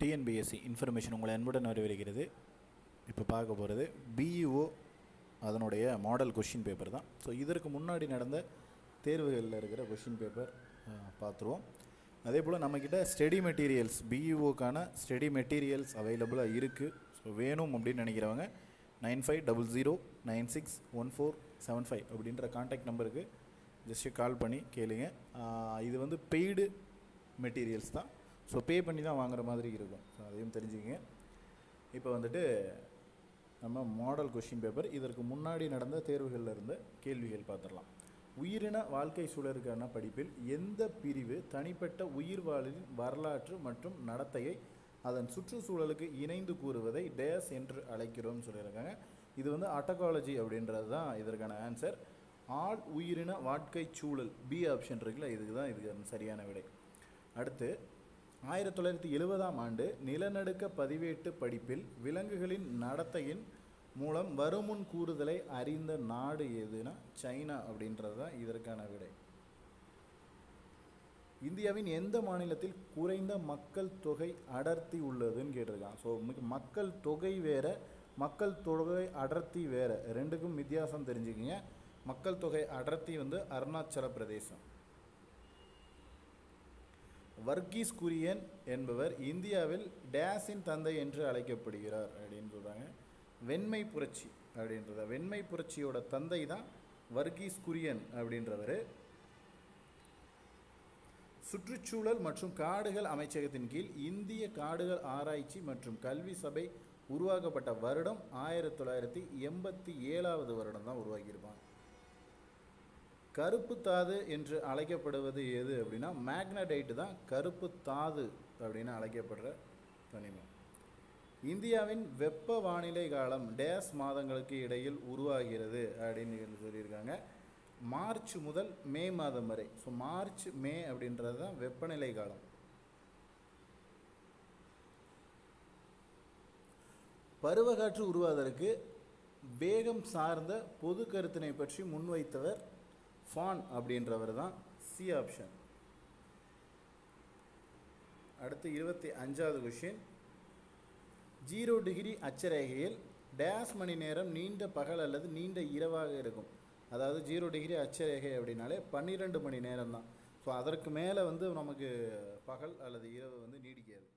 TNPSC information உங்களை அன்புடன் வரவேற்கிறது இப்போ பார்க்க போகிறது பிஇஓ அதனுடைய மாடல் கொஷின் பேப்பர் தான் ஸோ இதற்கு முன்னாடி நடந்த தேர்வுகளில் இருக்கிற கொஷின் பேப்பர் பார்த்துருவோம் அதே போல் நம்மக்கிட்ட ஸ்டடி மெட்டீரியல்ஸ் பிஇஓக்கான ஸ்டடி மெட்டீரியல்ஸ் அவைலபிளாக இருக்குது ஸோ வேணும் அப்படின்னு நினைக்கிறவங்க nine five double zero nine six one four seven five அப்படின்ற காண்டாக்ட் நம்பருக்கு ஜஸ்ட்டு கால் பண்ணி கேளுங்க ஆஹ் இது வந்து பெய்டு மெட்டீரியல்ஸ் தான் ஸோ பே பண்ணி தான் வாங்குற மாதிரி இருக்கும் ஸோ அதையும் தெரிஞ்சுக்கங்க இப்போ வந்துட்டு நம்ம மாடல் கொஷின் பேப்பர் இதற்கு முன்னாடி நடந்த தேர்வுகளில் இருந்த கேள்விகள் பார்த்துடலாம் உயிரின வாழ்க்கை சூழலுக்கான படிப்பில் எந்த பிரிவு தனிப்பட்ட உயிர்வாழின் வரலாற்று மற்றும் நடத்தையை அதன் சுற்றுச்சூழலுக்கு இணைந்து கூறுவதை டேஸ் என்று அழைக்கிறோம்னு சொல்லியிருக்காங்க இது வந்து அட்டகாலஜி அப்படின்றது தான் இதற்கான ஆன்சர் ஆள் உயிரின வாழ்க்கை சூழல் பி ஆப்ஷன் இருக்குல்ல இதுக்கு தான் இதுக்கு சரியான விடை அடுத்து ஆயிரத்தி தொள்ளாயிரத்தி எழுபதாம் ஆண்டு நிலநடுக்க பதிவேட்டு படிப்பில் விலங்குகளின் நடத்தையின் மூலம் வருமுன் கூறுதலை அறிந்த நாடு எதுனா சைனா அப்படின்றது தான் இதற்கான விடை இந்தியாவின் எந்த மாநிலத்தில் குறைந்த மக்கள் தொகை அடர்த்தி உள்ளதுன்னு கேட்டிருக்காங்க ஸோ மக்கள் தொகை வேற மக்கள் தொகை அடர்த்தி வேற ரெண்டுக்கும் வித்தியாசம் தெரிஞ்சுக்கிங்க மக்கள் தொகை அடர்த்தி வந்து அருணாச்சல பிரதேசம் வர்கீஸ் குரியன் என்பவர் இந்தியாவில் டேஸின் தந்தை என்று அழைக்கப்படுகிறார் அப்படின்னு சொல்கிறாங்க வெண்மை புரட்சி அப்படின்றத வெண்மை புரட்சியோட தந்தை தான் வர்கீஸ் குரியன் அப்படின்றவர் சுற்றுச்சூழல் மற்றும் காடுகள் அமைச்சகத்தின் கீழ் இந்திய காடுகள் ஆராய்ச்சி மற்றும் கல்வி சபை உருவாக்கப்பட்ட வருடம் ஆயிரத்தி தொள்ளாயிரத்தி எண்பத்தி ஏழாவது வருடம் தான் உருவாக்கியிருப்பாங்க கருப்பு தாது என்று அழைக்கப்படுவது எது அப்படின்னா மேக்னடைட்டு தான் கருப்பு தாது அப்படின்னு அழைக்கப்படுற கனிமம் இந்தியாவின் வெப்ப வானிலை காலம் டேஸ் மாதங்களுக்கு இடையில் உருவாகிறது அப்படின்னு சொல்லியிருக்காங்க மார்ச் முதல் மே மாதம் வரை ஸோ மார்ச் மே அப்படின்றது தான் வெப்பநிலை காலம் பருவகாற்று உருவாவதற்கு வேகம் சார்ந்த பொது கருத்தினை பற்றி முன்வைத்தவர் ஃபான் அப்படின்றவர் தான் சி ஆப்ஷன் அடுத்து இருபத்தி அஞ்சாவது கொஷின் ஜீரோ டிகிரி அச்சரேகையில் டேஸ் மணி நேரம் நீண்ட பகல் அல்லது நீண்ட இரவாக இருக்கும் அதாவது ஜீரோ டிகிரி அச்சரேகை அப்படின்னாலே பன்னிரெண்டு மணி நேரம் தான் ஸோ அதற்கு மேலே வந்து நமக்கு பகல் அல்லது இரவு வந்து நீடிக்காது